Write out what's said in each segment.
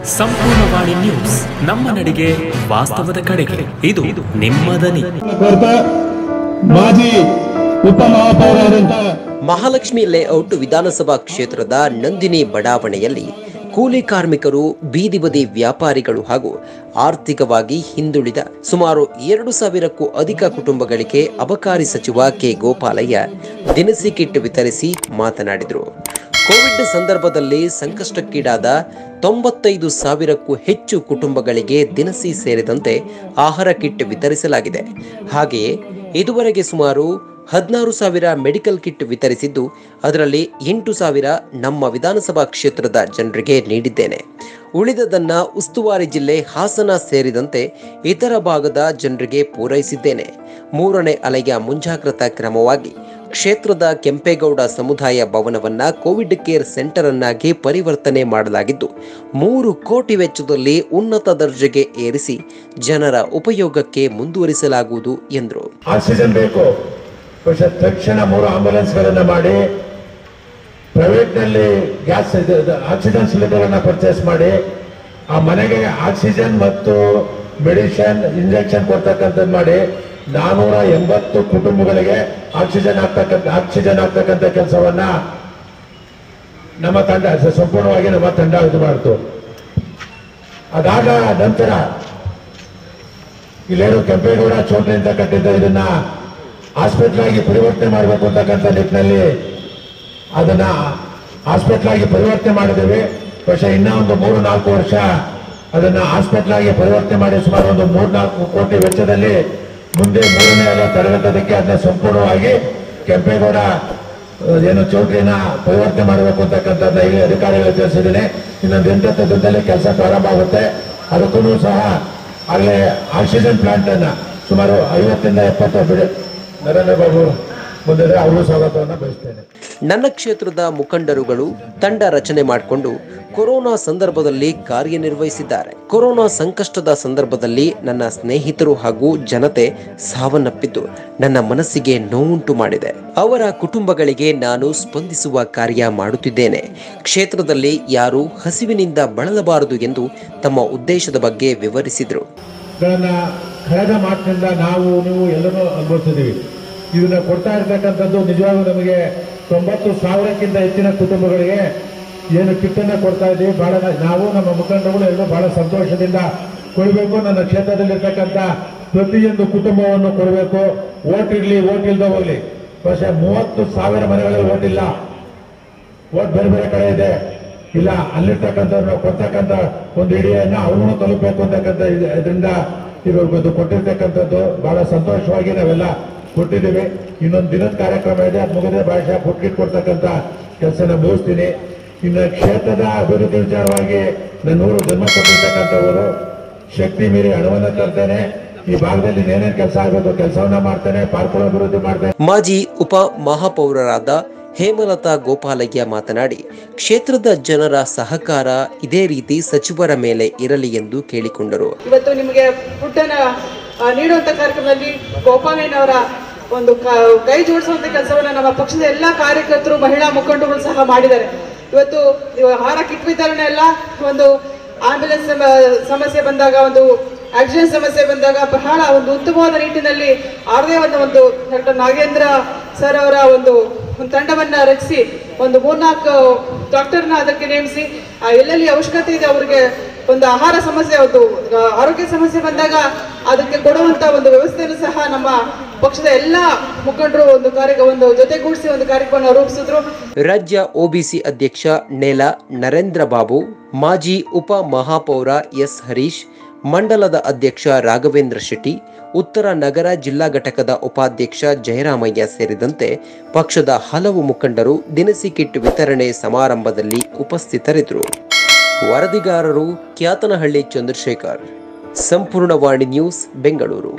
Sampoorna Vani news ನಮ್ಮ ನಡಿಗೆ ವಾಸ್ತವದ ಕಡೆಗೆ ಇದು ನಿಮ್ಮ ದನಿ ಕೋರ್ತಾ ಮಾಜಿ ಉಪಮಹಾಪೌರರಾದಂಥ ಮಹಾಲಕ್ಷ್ಮಿ ಲೇಔಟ್ ವಿಧಾನಸಭಾ ಕ್ಷೇತ್ರದ ನಂದಿನಿ ಬಡಾವಣೆಯಲ್ಲಿ ಕೂಲಿ ಕಾರ್ಮಿಕರು ಬೀದಿ ಬದಿ ವ್ಯಾಪಾರಿಗಳು ಹಾಗೂ ಆರ್ಥಿಕವಾಗಿ ಹಿಂದುಳಿದ ಸುಮಾರು ಎರಡು ಸಾವಿರಕ್ಕೂ ಅಧಿಕ ಕುಟುಂಬಗಳಿಗೆ ಅಬಕಾರಿ ಸಚಿವ ಕೆ ಗೋಪಾಲಯ್ಯ ದಿನಸಿ ಕಿಟ್ ವಿತರಿಸಿ ಮಾತನಾಡಿದರು ಕೋವಿಡ್ ಸಂದರ್ಭದಲ್ಲಿ ಸಂಕಷ್ಟಕ್ಕೀಡಾದ ತೊಂಬತ್ತೈದು ಸಾವಿರಕ್ಕೂ ಹೆಚ್ಚು ಕುಟುಂಬಗಳಿಗೆ ದಿನಸಿ ಸೇರಿದಂತೆ ಆಹಾರ ಕಿಟ್ ವಿತರಿಸಲಾಗಿದೆ ಹಾಗೆಯೇ ಇದುವರೆಗೆ ಸುಮಾರು ಹದಿನಾರು ಸಾವಿರ ಮೆಡಿಕಲ್ ಕಿಟ್ ವಿತರಿಸಿದ್ದು ಅದರಲ್ಲಿ ಎಂಟು ಸಾವಿರ ನಮ್ಮ ವಿಧಾನಸಭಾ ಕ್ಷೇತ್ರದ ಜನರಿಗೆ ನೀಡಿದ್ದೇನೆ ಉಳಿದದನ್ನ ಉಸ್ತುವಾರಿ ಜಿಲ್ಲೆ ಹಾಸನ ಸೇರಿದಂತೆ ಇತರ ಭಾಗದ ಜನರಿಗೆ ಪೂರೈಸಿದ್ದೇನೆ ಮೂರನೇ ಅಲೆಯ ಮುಂಜಾಗ್ರತಾ ಕ್ರಮವಾಗಿ ಕ್ಷೇತ್ರದ ಕೆಂಪೇಗೌಡ ಸಮುದಾಯ ಭವನವನ್ನ ಕೋವಿಡ್ ಕೇರ್ ಸೆಂಟರ್ ಅನ್ನಾಗಿ ಪರಿವರ್ತನೆ ಮಾಡಲಾಗಿದ್ದು ಮೂರು ಕೋಟಿ ವೆಚ್ಚದಲ್ಲಿ ಉನ್ನತ ದರ್ಜೆಗೆ ಏರಿಸಿ ಜನರ ಉಪಯೋಗಕ್ಕೆ ಮುಂದುವರಿಸಲಾಗುವುದು ಎಂದರು ಆಕ್ಸಿಜನ್ ಬೇಕು ಬಹುಶಃ ತಕ್ಷಣ ಮೂರು ಆಂಬುಲೆನ್ಸ್ ಗಳನ್ನ ಮಾಡಿ ಪ್ರೈವೇಟ್ ನಲ್ಲಿ ಗ್ಯಾಸ್ ಆಕ್ಸಿಜನ್ ಸಿಲಿಂಡರ್ ಅನ್ನ ಪರ್ಚೇಸ್ ಮಾಡಿ ಆ ಮನೆಗೆ ಆಕ್ಸಿಜನ್ ಮತ್ತು ಮೆಡಿಸಿನ್ ಇಂಜೆಕ್ಷನ್ ಕೊಡ್ತಕ್ಕಂಥದ್ದು ಮಾಡಿ ನಾನೂರ ಎಂಬತ್ತು ಕುಟುಂಬಗಳಿಗೆ ಆಕ್ಸಿಜನ್ ಆಗ್ತಕ್ಕಂಥ ಆಕ್ಸಿಜನ್ ಆಗ್ತಕ್ಕಂಥ ಕೆಲಸವನ್ನ ನಮ್ಮ ತಂಡ ಸಂಪೂರ್ಣವಾಗಿ ನಮ್ಮ ತಂಡ ಇದು ಮಾಡ್ತು ಅದಾದ ನಂತರ ಇಲ್ಲೇನು ಕೆಂಪೇಗೌಡ ಚೌಟ್ರಿಯಿಂದ ಕಟ್ಟಿದ್ದ ಇದನ್ನ ಹಾಸ್ಪಿಟಲ್ ಆಗಿ ಪರಿವರ್ತನೆ ಮಾಡಬೇಕು ಅಂತಕ್ಕಂಥ ನಿಟ್ಟಿನಲ್ಲಿ ಅದನ್ನ ಹಾಸ್ಪಿಟಲ್ ಆಗಿ ಪರಿವರ್ತನೆ ಮಾಡಿದ್ದೇವೆ ಬಹುಶಃ ಇನ್ನೂ ಒಂದು ಮೂರು ನಾಲ್ಕು ವರ್ಷ ಅದನ್ನ ಹಾಸ್ಪಿಟಲ್ ಆಗಿ ಪರಿವರ್ತನೆ ಮಾಡಿ ಸುಮಾರು ಒಂದು ಮೂರು ನಾಲ್ಕು ಕೋಟಿ ವೆಚ್ಚದಲ್ಲಿ ಮುಂದೆ ಮೂರನೇ ಅಲ್ಲ ತರಗತದಕ್ಕೆ ಅದನ್ನ ಸಂಪೂರ್ಣವಾಗಿ ಕೆಂಪೇಗೌಡ ಅಹ್, ಏನು ಚೌಟ್ರಿನ ಪರಿವರ್ತನೆ ಮಾಡಬೇಕು ಅಂತಕ್ಕಂಥದ್ದನ್ನ ಇಲ್ಲಿ ಅಧಿಕಾರಿಗಳು ತಿಳಿಸಿದ್ದೀನಿ ಇನ್ನೊಂದು ಎಂಟತ್ತು ದಿನದಲ್ಲಿ ಕೆಲಸ ಪ್ರಾರಂಭ ಆಗುತ್ತೆ ಅದಕ್ಕೂ ಸಹ ಆಗಲೇ ಆಕ್ಸಿಜನ್ ಪ್ಲಾಂಟ್ ಅನ್ನ ಸುಮಾರು ಐವತ್ತರಿಂದ ಎಪ್ಪತ್ತು ಬಿಡಿ ನರೇಂದ್ರ ಬಾಬು ಮುಂದಿದ್ರೆ ಅವರು ಸ್ವಾಗತವನ್ನು ಬಯಸ್ತೇನೆ ನನ್ನ ಕ್ಷೇತ್ರದ ಮುಖಂಡರುಗಳು ತಂಡ ರಚನೆ ಮಾಡಿಕೊಂಡು ಕೊರೋನಾ ಸಂದರ್ಭದಲ್ಲಿ ಕಾರ್ಯನಿರ್ವಹಿಸಿದ್ದಾರೆ ಕೊರೋನಾ ಸಂಕಷ್ಟದ ಸಂದರ್ಭದಲ್ಲಿ ನನ್ನ ಸ್ನೇಹಿತರು ಹಾಗೂ ಜನತೆ ಸಾವನ್ನಪ್ಪಿದ್ದು ನನ್ನ ಮನಸ್ಸಿಗೆ ನೋವುಂಟು ಮಾಡಿದೆ ಅವರ ಕುಟುಂಬಗಳಿಗೆ ನಾನು ಸ್ಪಂದಿಸುವ ಕಾರ್ಯ ಮಾಡುತ್ತಿದ್ದೇನೆ ಕ್ಷೇತ್ರದಲ್ಲಿ ಯಾರೂ ಹಸಿವಿನಿಂದ ಬಳಲಬಾರದು ಎಂದು ತಮ್ಮ ಉದ್ದೇಶದ ಬಗ್ಗೆ ವಿವರಿಸಿದರು ಗಳನ್ನ ಕಳೆದ ಮಾತಿನಿಂದ ನಾವು ನೀವು ಎಲ್ಲರೂ ಅನುಭವಿಸಿದ್ದೀವಿ ಇದನ್ನ ಕೊಡ್ತಾ ಇರ್ತಕ್ಕಂಥದ್ದು ನಿಜವಾಗ್ಲೂ ನಮಗೆ ತೊಂಬತ್ತು ಸಾವಿರಕ್ಕಿಂತ ಹೆಚ್ಚಿನ ಕುಟುಂಬಗಳಿಗೆ ಏನು ಕಿಟ್ಟನ್ನ ಕೊಡ್ತಾ ಇದ್ದೀವಿ ಬಹಳ ನಾವು ನಮ್ಮ ಮುಖಂಡರುಗಳು ಎಲ್ಲರೂ ಬಹಳ ಸಂತೋಷದಿಂದ ಕೊಡಬೇಕು ನನ್ನ ಕ್ಷೇತ್ರದಲ್ಲಿರ್ತಕ್ಕಂಥ ಪ್ರತಿಯೊಂದು ಕುಟುಂಬವನ್ನು ಕೊಡಬೇಕು ಓಟ್ ಇರ್ಲಿ ಓಟ್ ಇಲ್ದ ಹೋಗ್ಲಿ ಬಹುಶಃ ಮೂವತ್ತು ಸಾವಿರ ಮನೆಗಳಲ್ಲಿ ಓಟ್ ಇಲ್ಲ ಓಟ್ ಬೇರೆ ಬೇರೆ ಕಡೆ ಇದೆ ಇಲ್ಲ ಅಲ್ಲಿರ್ತಕ್ಕಂಥವ್ರನ್ನ ಕೊಡ್ತಕ್ಕಂಥ ಒಂದು ಇಡಿಯನ್ನ ಅವ್ರನ್ನೂ ತಲುಪಬೇಕು ಅಂತಕ್ಕಂಥ ಇದ್- ಇದರಿಂದ ಇವರು ಕೊಟ್ಟಿರ್ತಕ್ಕಂಥದ್ದು ಬಹಳ ಸಂತೋಷವಾಗಿ ನಾವೆಲ್ಲ ಕೊಟ್ಟಿದ್ದೀವಿ ಇನ್ನೊಂದು ದಿನದ ಕಾರ್ಯಕ್ರಮ ಇದೆ ಅದು ಮುಗಿದ್ರೆ ಭಾಷೆ ಪುಟ್ಕಿಟ್ ಕೊಡ್ತಕ್ಕಂಥ ಕೆಲಸನ ಮುಗಿಸ್ತೀನಿ ಇನ್ನು ಕ್ಷೇತ್ರದ ಅಭಿವೃದ್ಧಿ ವಿಚಾರವಾಗಿ ನನ್ನೂರು ಜನ್ಮ ಕೊಟ್ಟಿರ್ತಕ್ಕಂಥವರು ಶಕ್ತಿ ಮೀರಿ ಹಣವನ್ನ ತರ್ತೇನೆ ಈ ಭಾಗದಲ್ಲಿ ಏನೇನು ಕೆಲಸ ಆಗಬೇಕು ಕೆಲಸವನ್ನ ಮಾಡ್ತೇನೆ ಪಾರ್ಕ್ಗಳ ಅಭಿವೃದ್ಧಿ ಮಾಡ್ತೇನೆ ಮಾಜಿ ಉಪ ಮಹಾಪೌರರಾದ ಹೇಮಲತಾ ಗೋಪಾಲಯ್ಯ ಮಾತನಾಡಿ ಕ್ಷೇತ್ರದ ಜನರ ಸಹಕಾರ ಇದೇ ರೀತಿ ಸಚಿವರ ಮೇಲೆ ಇರಲಿ ಎಂದು ಕೇಳಿಕೊಂಡರು ಇವತ್ತು ನಿಮಗೆ ಫುಡ್ ಅನ್ನ ಆ, ನೀಡುವಂತ ಕಾರ್ಯಕ್ರಮದಲ್ಲಿ ಗೋಪಾಲಯ್ಯನವರ ಒಂದು ಕ- ಕೈ ಜೋಡಿಸುವಂತ ಕೆಲಸವನ್ನ ನಮ್ಮ ಪಕ್ಷದ ಎಲ್ಲಾ ಕಾರ್ಯಕರ್ತರು ಮಹಿಳಾ ಮುಖಂಡರುಗಳು ಸಹ ಮಾಡಿದ್ದಾರೆ ಇವತ್ತು ಇವ ಆಹಾರ ಕಿಟ್ ವಿತರಣೆ ಎಲ್ಲ ಒಂದು ಆಂಬ್ಯುಲೆನ್ಸ್ ಸಮಸ್ಯೆ ಬಂದಾಗ ಒಂದು ಆಕ್ಸಿಡೆಂಟ್ ಸಮಸ್ಯೆ ಬಂದಾಗ ಬಹಳ ಒಂದು ಉತ್ತಮವಾದ ನಿಟ್ಟಿನಲ್ಲಿ ಅವರದೇ ಒಂದು ಒಂದು ಡಾಕ್ಟರ್ ನಾಗೇಂದ್ರ ಸರ್ ಅವರ ಒಂದು ಒಂದು ತಂಡವನ್ನ ರಚಿಸಿ ಒಂದು ಮೂರ್ನಾಲ್ಕು ಡಾಕ್ಟರ್ನ ಅದಕ್ಕೆ ನೇಮಿಸಿ ಆ ಎಲ್ಲೆಲ್ಲಿ ಅವಶ್ಯಕತೆ ಇದೆ ಅವರಿಗೆ ಒಂದು ಆಹಾರ ಸಮಸ್ಯೆ ಒಂದು ಆ, ಆರೋಗ್ಯ ಸಮಸ್ಯೆ ಬಂದಾಗ ಅದಕ್ಕೆ ಕೊಡುವಂತ ಒಂದು ವ್ಯವಸ್ಥೆಯನ್ನು ಸಹ ನಮ್ಮ ಪಕ್ಷದ ಎಲ್ಲ ಮುಖಂಡರು ಒಂದು ಕಾರ್ಯ ಒಂದು ಜೊತೆಗೂಡಿಸಿ ಒಂದು ಕಾರ್ಯಕ್ರಮವನ್ನು ರೂಪಿಸಿದ್ರು ರಾಜ್ಯ ಒಬಿಸಿ ಅಧ್ಯಕ್ಷ ನೆಲ ನರೇಂದ್ರ ಬಾಬು ಮಾಜಿ ಉಪ ಮಹಾಪೌರ ಎಸ್ ಹರೀಶ್ ಮಂಡಲದ ಅಧ್ಯಕ್ಷ ರಾಘವೇಂದ್ರ ಶೆಟ್ಟಿ ಉತ್ತರ ನಗರ ಜಿಲ್ಲಾ ಘಟಕದ ಉಪಾಧ್ಯಕ್ಷ ಜಯರಾಮಯ್ಯ ಸೇರಿದಂತೆ ಪಕ್ಷದ ಹಲವು ಮುಖಂಡರು ದಿನಸಿ ಕಿಟ್ ವಿತರಣೆ ಸಮಾರಂಭದಲ್ಲಿ ಉಪಸ್ಥಿತರಿದ್ದರು ವರದಿಗಾರರು ಕ್ಯಾತನಹಳ್ಳಿ ಚಂದ್ರಶೇಖರ್ ಸಂಪೂರ್ಣವಾಣಿ ನ್ಯೂಸ್ ಬೆಂಗಳೂರು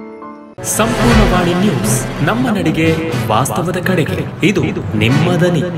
ಸಂಪೂರ್ಣವಾಣಿ ನ್ಯೂಸ್ ನಮ್ಮ ನಡಿಗೆ ವಾಸ್ತವದ ಕಡೆಗೆ ಇದು ನಿಮ್ಮ ದನಿ